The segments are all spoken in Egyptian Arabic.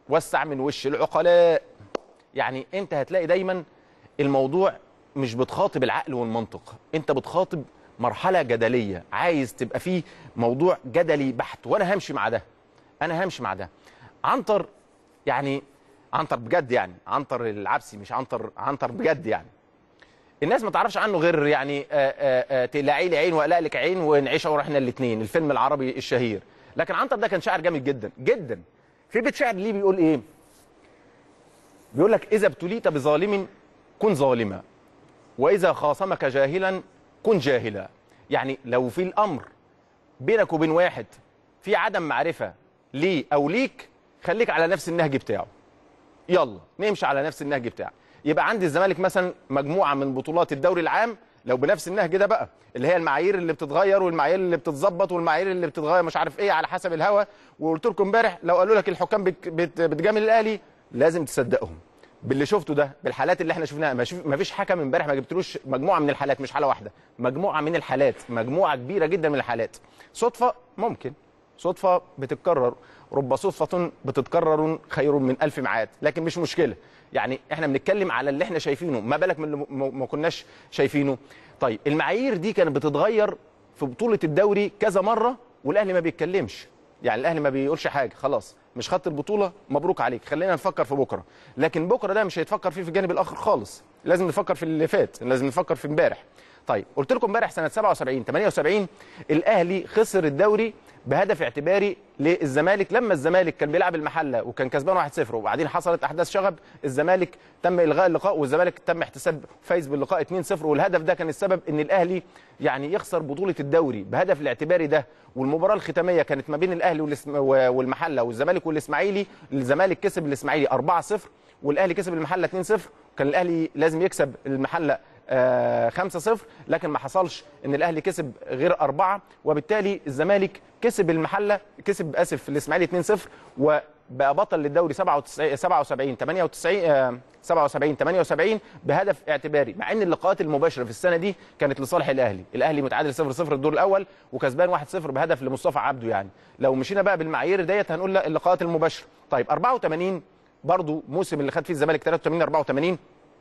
وسع من وش العقلاء يعني انت هتلاقي دايما الموضوع مش بتخاطب العقل والمنطق انت بتخاطب مرحله جدليه عايز تبقى فيه موضوع جدلي بحت وانا همشي مع ده انا همشي مع ده عنتر يعني عنتر بجد يعني عنتر العبسي مش عنتر عنتر بجد يعني الناس ما تعرفش عنه غير يعني تقلعي لي عين واقلق لك عين ونعيش ورحنا الاثنين الفيلم العربي الشهير لكن عنتر ده كان شاعر جامد جدا جدا في بيت شعر ليه بيقول ايه بيقول لك اذا ابتليت بظالم كن ظالما واذا خاصمك جاهلا كن جاهلا يعني لو في الامر بينك وبين واحد في عدم معرفه ليه او ليك خليك على نفس النهج بتاعه يلا نمشي على نفس النهج بتاعه يبقى عندي الزمالك مثلا مجموعه من بطولات الدوري العام لو بنفس النهج ده بقى اللي هي المعايير اللي بتتغير والمعايير اللي بتتظبط والمعايير اللي بتتغير مش عارف ايه على حسب الهوا وقلت لكم امبارح لو قالوا لك الحكام بت- بت- بتجامل الاهلي لازم تصدقهم باللي شفته ده بالحالات اللي احنا شفناها ما شوف- ما فيش حكم امبارح ما جبتلوش مجموعه من الحالات مش حاله واحده مجموعه من الحالات مجموعه كبيره جدا من الحالات صدفه ممكن صدفه بتتكرر رب صدفه بتتكرر خير من ألف ميعاد لكن مش مشكله يعني احنا بنتكلم على اللي احنا شايفينه ما بالك من اللي م- ما كناش شايفينه طيب المعايير دي كانت بتتغير في بطوله الدوري كذا مره والاهلي ما بيتكلمش يعني الاهلي ما بيقولش حاجه خلاص مش خدت البطوله مبروك عليك خلينا نفكر في بكره لكن بكره ده مش هيتفكر فيه في الجانب الاخر خالص لازم نفكر في اللي فات لازم نفكر في امبارح طيب قلت لكم امبارح سنه 77 78 الاهلي خسر الدوري بهدف اعتباري للزمالك لما الزمالك كان بيلعب المحله وكان كسبان 1-0 وبعدين حصلت احداث شغب الزمالك تم الغاء اللقاء والزمالك تم احتساب فايز باللقاء 2-0 والهدف ده كان السبب ان الاهلي يعني يخسر بطوله الدوري بهدف الاعتباري ده والمباراه الختاميه كانت ما بين الاهلي والاسم- والمحله والزمالك والاسماعيلي الزمالك كسب الاسماعيلي 4-0 والاهلي كسب المحله 2-0 كان الاهلي لازم يكسب المحله آه، 5-0 لكن ما حصلش ان الاهلي كسب غير اربعه وبالتالي الزمالك كسب المحله كسب اسف الاسماعيلي 2-0 وبقى بطل للدوري 97 77 98 آه، 77 78 بهدف اعتباري مع ان اللقاءات المباشره في السنه دي كانت لصالح الاهلي الاهلي متعادل 0-0 الدور الاول وكسبان 1-0 بهدف لمصطفى عبده يعني لو مشينا بقى بالمعايير ديت هنقول لا اللقاءات المباشره طيب 84 برضو موسم اللي خد فيه الزمالك 83 84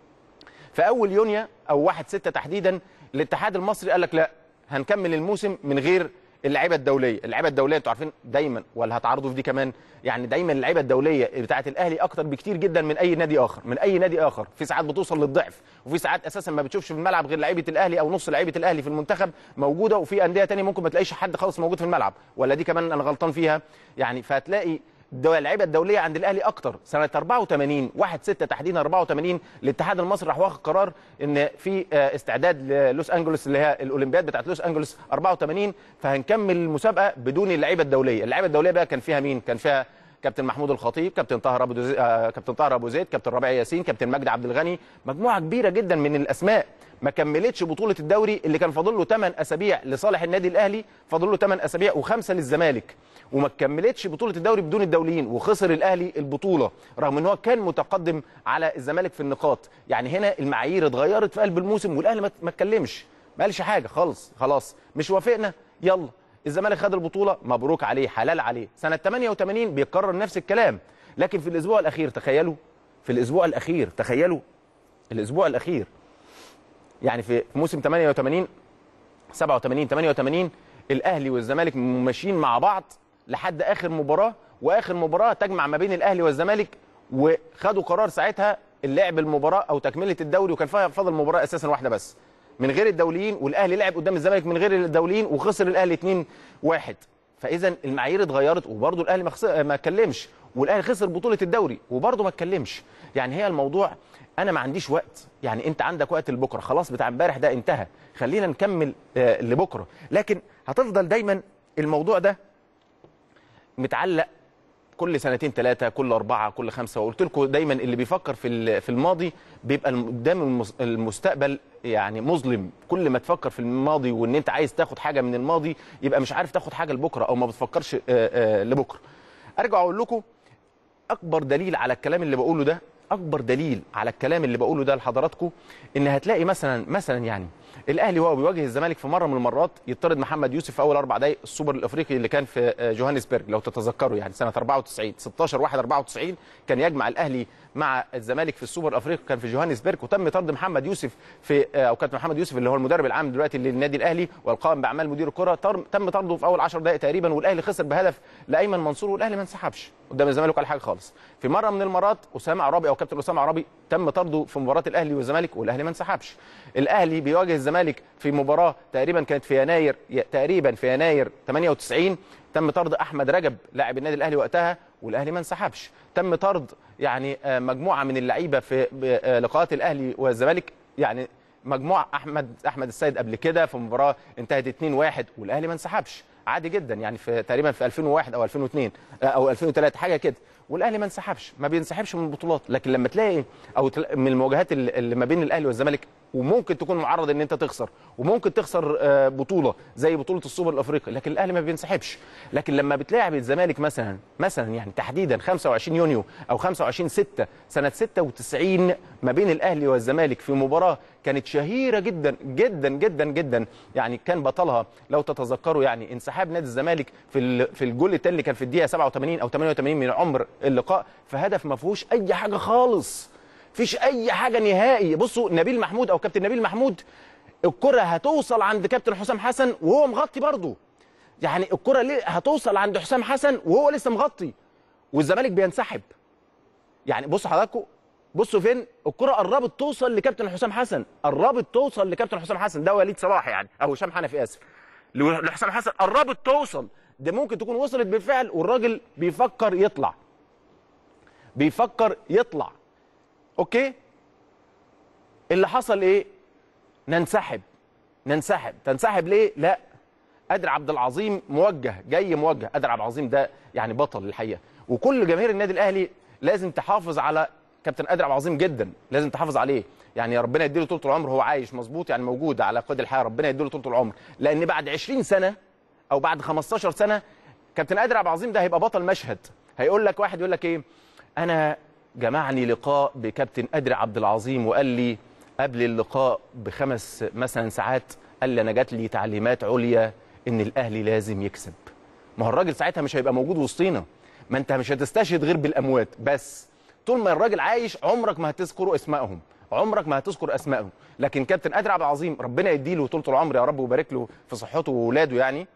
في اول يونيو او 1 6 تحديدا الاتحاد المصري قال لك لا هنكمل الموسم من غير اللعيبه الدوليه اللعيبه الدوليه انتوا عارفين دايما ولا هتعرضوا في دي كمان يعني دايما اللعيبه الدوليه بتاعه الاهلي اكتر بكتير جدا من اي نادي اخر من اي نادي اخر في ساعات بتوصل للضعف وفي ساعات اساسا ما بتشوفش في الملعب غير لعيبه الاهلي او نص لعيبه الاهلي في المنتخب موجوده وفي انديه تانية ممكن ما تلاقيش حد خالص موجود في الملعب ولا دي كمان انا غلطان فيها يعني فهتلاقي الدو- اللعيبه الدوليه عند الاهلي اكتر سنه 84 1 6 تحديدا 84 الاتحاد المصري راح واخد قرار ان في آه، استعداد للوس انجلوس اللي هي الاولمبياد بتاعت لوس انجلوس 84 فهنكمل المسابقه بدون اللعيبه الدوليه اللعيبه الدوليه بقى كان فيها مين كان فيها كابتن محمود الخطيب كابتن طاهر ابو زيد آه، كابتن طاهر ابو زيد كابتن ربيع ياسين كابتن مجدي عبد الغني مجموعه كبيره جدا من الاسماء ما كملتش بطوله الدوري اللي كان فاضل له 8 اسابيع لصالح النادي الاهلي فاضل له 8 اسابيع وخمسه للزمالك وما كملتش بطوله الدوري بدون الدوليين وخسر الاهلي البطوله رغم ان هو كان متقدم على الزمالك في النقاط يعني هنا المعايير اتغيرت في قلب الموسم والاهلي ما ما اتكلمش ما قالش حاجه خالص خلاص مش وافقنا يلا الزمالك خد البطوله مبروك عليه حلال عليه سنه 88 بيتكرر نفس الكلام لكن في الاسبوع الاخير تخيلوا في الاسبوع الاخير تخيلوا الاسبوع الاخير يعني في في موسم 88 87 88 الاهلي والزمالك ماشيين مع بعض لحد اخر مباراه واخر مباراه تجمع ما بين الاهلي والزمالك وخدوا قرار ساعتها اللعب المباراه او تكمله الدوري وكان فيها فاضل مباراه اساسا واحده بس من غير الدوليين والاهلي لعب قدام الزمالك من غير الدوليين وخسر الاهلي 2 1 فاذا المعايير اتغيرت وبرده الاهلي ما خسر- ما اتكلمش والاهلي خسر بطوله الدوري وبرده ما اتكلمش يعني هي الموضوع انا ما عنديش وقت يعني انت عندك وقت لبكره خلاص بتاع امبارح ده انتهى خلينا نكمل آه، لبكره لكن هتفضل دايما الموضوع ده متعلق كل سنتين ثلاثة كل أربعة كل خمسة وقلت لكم دايما اللي بيفكر في ال- في الماضي بيبقى الم- قدام المس- المستقبل يعني مظلم كل ما تفكر في الماضي وان انت عايز تاخد حاجة من الماضي يبقى مش عارف تاخد حاجة لبكرة او ما بتفكرش آه، آه، لبكرة ارجع اقول لكم اكبر دليل على الكلام اللي بقوله ده اكبر دليل على الكلام اللي بقوله ده لحضراتكم ان هتلاقي مثلا مثلا يعني الاهلي وهو بيواجه الزمالك في مره من المرات يطرد محمد يوسف في اول اربع دقائق السوبر الافريقي اللي كان في آه، جوهانسبرج لو تتذكروا يعني سنه 94 16 1 94 كان يجمع الاهلي مع الزمالك في السوبر الافريقي كان في جوهانسبرج وتم طرد محمد يوسف في آه، او كابتن محمد يوسف اللي هو المدرب العام دلوقتي للنادي الاهلي والقائم باعمال مدير الكره تر- تم طرده في اول 10 دقائق تقريبا والاهلي خسر بهدف لايمن منصور والاهلي ما انسحبش قدام الزمالك ولا حاجه خالص في مره من المرات اسامه عرابي او كابتن اسامه عرابي تم طرده في مباراه الاهلي والزمالك والاهلي ما انسحبش الاهلي بيواجه الزمالك في مباراه تقريبا كانت في يناير تقريبا في يناير 98 تم طرد احمد رجب لاعب النادي الاهلي وقتها والاهلي ما انسحبش تم طرد يعني آه، مجموعه من اللعيبه في آه، لقاءات الاهلي والزمالك يعني مجموعه احمد احمد السيد قبل كده في مباراه انتهت 2-1 والاهلي ما انسحبش عادي جدا يعني في تقريبا في 2001 او 2002 آه، او 2003 حاجه كده والاهلي ما انسحبش ما بينسحبش من البطولات لكن لما تلاقي او تلا- من المواجهات اللي اللي ما بين الاهلي والزمالك وممكن تكون معرض ان انت تخسر وممكن تخسر آه، بطوله زي بطوله السوبر الافريقي لكن الاهلي ما بينسحبش لكن لما بتلاعب الزمالك مثلا مثلا يعني تحديدا 25 يونيو او 25 6 سنه 96 ما بين الاهلي والزمالك في مباراه كانت شهيره جدا جدا جدا جدا يعني كان بطلها لو تتذكروا يعني انسحاب نادي الزمالك في ال- في الجول الثاني اللي كان في الدقيقه 87 او 88 من عمر اللقاء فهدف ما فيهوش اي حاجه خالص فيش اي حاجه نهائي بصوا نبيل محمود او كابتن نبيل محمود الكره هتوصل عند كابتن حسام حسن وهو مغطي برضه يعني الكره ليه هتوصل عند حسام حسن وهو لسه مغطي والزمالك بينسحب يعني بصوا حضراتكم بصوا فين الكره قربت توصل لكابتن حسام حسن قربت توصل لكابتن حسام حسن ده وليد صلاح يعني او هشام حنفي اسف لحسام حسن قربت توصل ده ممكن تكون وصلت بالفعل والراجل بيفكر يطلع بيفكر يطلع اوكي اللي حصل ايه ننسحب ننسحب تنسحب ليه لا قادر عبد العظيم موجه جاي موجه قادر عبد العظيم ده يعني بطل الحقيقه وكل جماهير النادي الاهلي لازم تحافظ على كابتن قادر عبد العظيم جدا لازم تحافظ عليه يعني ربنا يديله طول العمر هو عايش مظبوط يعني موجود على قيد الحياه ربنا يديله طول العمر لان بعد 20 سنه او بعد 15 سنه كابتن قادر عبد العظيم ده هيبقى بطل مشهد هيقول لك واحد يقول لك ايه انا جمعني لقاء بكابتن قادر عبد العظيم وقال لي قبل اللقاء بخمس مثلا ساعات قال لي انا جات لي تعليمات عليا ان الاهلي لازم يكسب ما هو الراجل ساعتها مش هيبقى موجود وسطينا ما انت مش هتستشهد غير بالاموات بس طول ما الراجل عايش عمرك ما هتذكروا اسمائهم عمرك ما هتذكر اسمائهم لكن كابتن قادر عبد العظيم ربنا يديله طول العمر يا رب ويبارك له في صحته واولاده يعني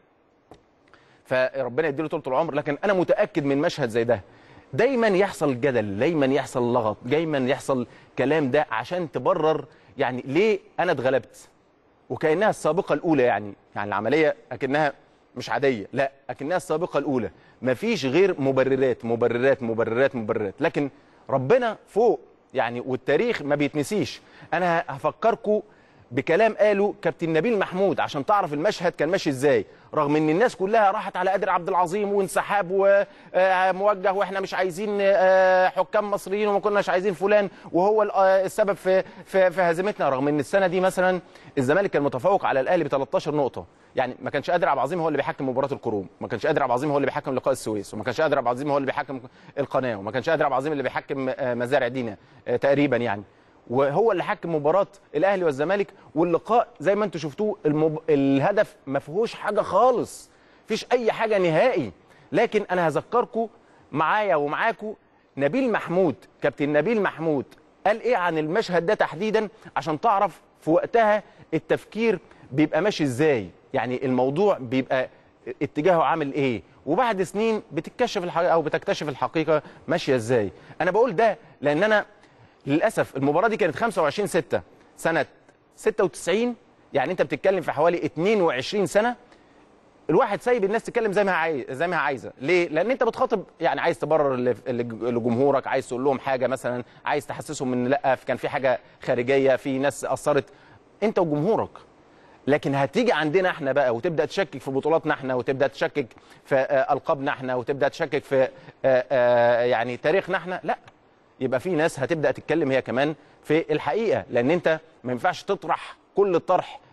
فربنا يديله طول العمر لكن انا متاكد من مشهد زي ده دايما يحصل جدل دايما يحصل لغط دايما يحصل كلام ده عشان تبرر يعني ليه انا اتغلبت وكانها السابقه الاولى يعني يعني العمليه اكنها مش عاديه لا اكنها السابقه الاولى مفيش غير مبررات مبررات مبررات مبررات لكن ربنا فوق يعني والتاريخ ما بيتنسيش انا هفكركم بكلام قاله كابتن نبيل محمود عشان تعرف المشهد كان ماشي ازاي رغم ان الناس كلها راحت على قادر عبد العظيم وانسحاب وموجه واحنا مش عايزين آه، حكام مصريين وما كناش عايزين فلان وهو ال- آه، السبب في في في هزيمتنا رغم ان السنه دي مثلا الزمالك كان متفوق على الاهلي ب 13 نقطه يعني ما كانش قادر عبد العظيم هو اللي بيحكم مباراه القروم ما كانش قادر عبد العظيم هو اللي بيحكم لقاء السويس وما كانش قادر عبد العظيم هو اللي بيحكم القناه وما كانش قادر عبد العظيم اللي بيحكم آه، مزارع دينا آه، تقريبا يعني وهو اللي حكم مباراه الاهلي والزمالك واللقاء زي ما انتم شفتوه المب... الهدف ما فيهوش حاجه خالص فيش اي حاجه نهائي لكن انا هذكركم معايا ومعاكم نبيل محمود كابتن نبيل محمود قال ايه عن المشهد ده تحديدا عشان تعرف في وقتها التفكير بيبقى ماشي ازاي يعني الموضوع بيبقى اتجاهه عامل ايه وبعد سنين بتكتشف الحقيقه او بتكتشف الحقيقه ماشيه ازاي انا بقول ده لان انا للاسف المباراه دي كانت 25 6 سنه 96 يعني انت بتتكلم في حوالي 22 سنه الواحد سايب الناس تتكلم زي ما هي عايز زي ما هي عايزه ليه لان انت بتخاطب يعني عايز تبرر ل- ل- لجمهورك عايز تقول لهم حاجه مثلا عايز تحسسهم ان لا كان في حاجه خارجيه في ناس اثرت انت وجمهورك لكن هتيجي عندنا احنا بقى وتبدا تشكك في بطولاتنا احنا وتبدا تشكك في آه، القابنا احنا وتبدا تشكك في آه، آه، يعني تاريخنا احنا لا يبقى في ناس هتبدا تتكلم هي كمان في الحقيقه لان انت ما ينفعش تطرح كل الطرح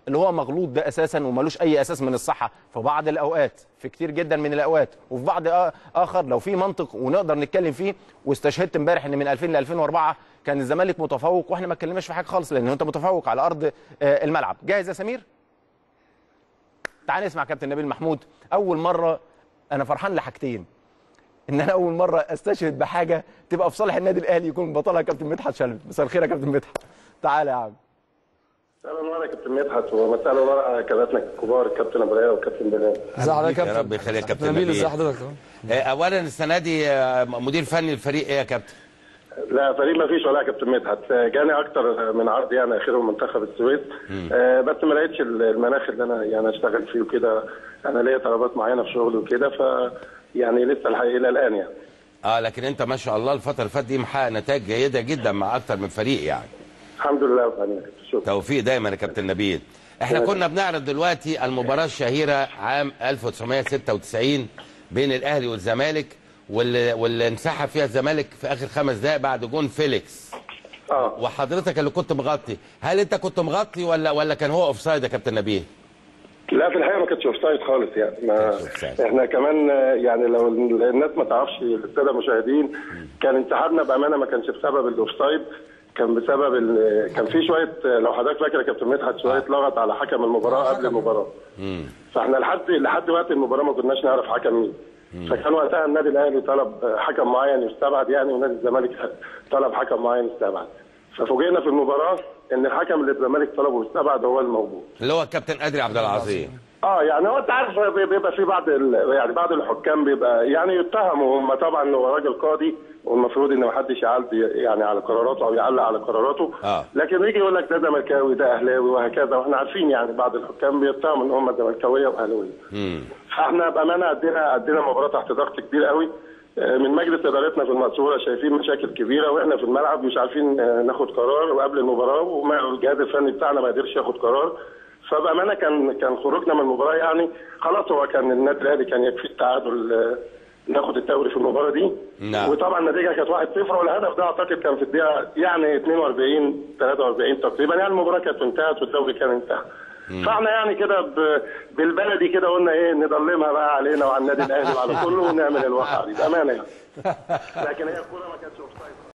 اللي هو مغلوط ده اساسا وملوش اي اساس من الصحه في بعض الاوقات في كتير جدا من الاوقات وفي بعض آ- اخر لو في منطق ونقدر نتكلم فيه واستشهدت امبارح ان من 2000 ل 2004 كان الزمالك متفوق واحنا ما اتكلمناش في حاجه خالص لان انت متفوق على ارض آه، الملعب جاهز يا سمير تعال نسمع كابتن نبيل محمود اول مره انا فرحان لحاجتين ان انا اول مره استشهد بحاجه تبقى في صالح النادي الاهلي يكون بطلها كابتن مدحت شلبي مساء الخير يا كابتن مدحت تعالى يا عم مساء النور يا كابتن مدحت ومساء النور على كباتنة الكبار الكابتن ابو العلا والكابتن بلال ازي حضرتك يا يا كابتن رب يخليك يا كابتن نبيل نبيل. ازي حضرتك آه، اولا السنه دي آه، مدير فني الفريق ايه يا كابتن لا فريق ما فيش ولا يا كابتن مدحت جاني اكتر من عرض يعني اخرهم منتخب السويس آه بس ما لقيتش المناخ اللي انا يعني اشتغل فيه وكده انا ليا طلبات معينه في شغلي وكده ف يعني لسه الحقيقه الى الان يعني اه لكن انت ما شاء الله الفتره اللي فاتت دي محقق نتائج جيده جدا مع اكتر من فريق يعني الحمد لله يا فندم شكرا توفيق دايما يا كابتن نبيل احنا كنا بنعرض دلوقتي المباراه الشهيره عام 1996 بين الاهلي والزمالك واللي, واللي انسحب فيها الزمالك في اخر خمس دقائق بعد جون فيليكس اه وحضرتك اللي كنت مغطي هل انت كنت مغطي ولا ولا كان هو اوف سايد يا كابتن نبيل لا في الحقيقه ما كانتش اوف سايد خالص يعني ما كانتش offside. احنا كمان آه، يعني لو الناس ما تعرفش الساده المشاهدين كان انسحابنا بامانه ما كانش بسبب الاوف سايد كان بسبب ال- كان في شويه آه، لو حضرتك فاكر يا كابتن مدحت شويه لغط على حكم المباراه قبل المباراه فاحنا لحد لحد وقت المباراه ما كناش نعرف حكم مين فكان وقتها النادي الاهلي طلب حكم معين يستبعد يعني ونادي الزمالك طلب حكم معين يستبعد ففوجئنا في المباراه ان الحكم اللي الزمالك طلبه يستبعد هو الموجود اللي هو الكابتن ادري عبد العظيم اه يعني هو انت عارف بي- بيبقى في بعض ال... يعني بعض الحكام بيبقى يعني يتهموا هم طبعا هو راجل قاضي والمفروض ان ما حدش يعلق يعني على قراراته او يعلق على قراراته آه. لكن يجي يقول لك ده زملكاوي ده اهلاوي وهكذا واحنا عارفين يعني بعض الحكام بيتهموا ان هم زملكاويه واهلاويه امم فاحنا بامانه ادينا ادينا مباراه تحت ضغط كبير قوي آه، من مجلس ادارتنا في المنصوره شايفين مشاكل كبيره واحنا في الملعب مش عارفين آه، ناخد قرار وقبل المباراه والجهاز الفني بتاعنا ما قدرش ياخد قرار فبامانه كان كان خروجنا من المباراه يعني خلاص هو كان النادي الاهلي كان يكفي التعادل آه، ناخد الدوري في المباراه دي نعم. وطبعا النتيجه كانت 1-0 والهدف ده اعتقد كان في الدقيقه يعني 42 43 تقريبا يعني المباراه كانت انتهت والدوري كان انتهى فاحنا يعني كده ب- بالبلدي كده قلنا ايه نضلمها بقى علينا وعلى النادي الاهلي وعلى كله ونعمل الواقع دي بامانه يعني لكن هي الكوره ما كانتش اوفسايد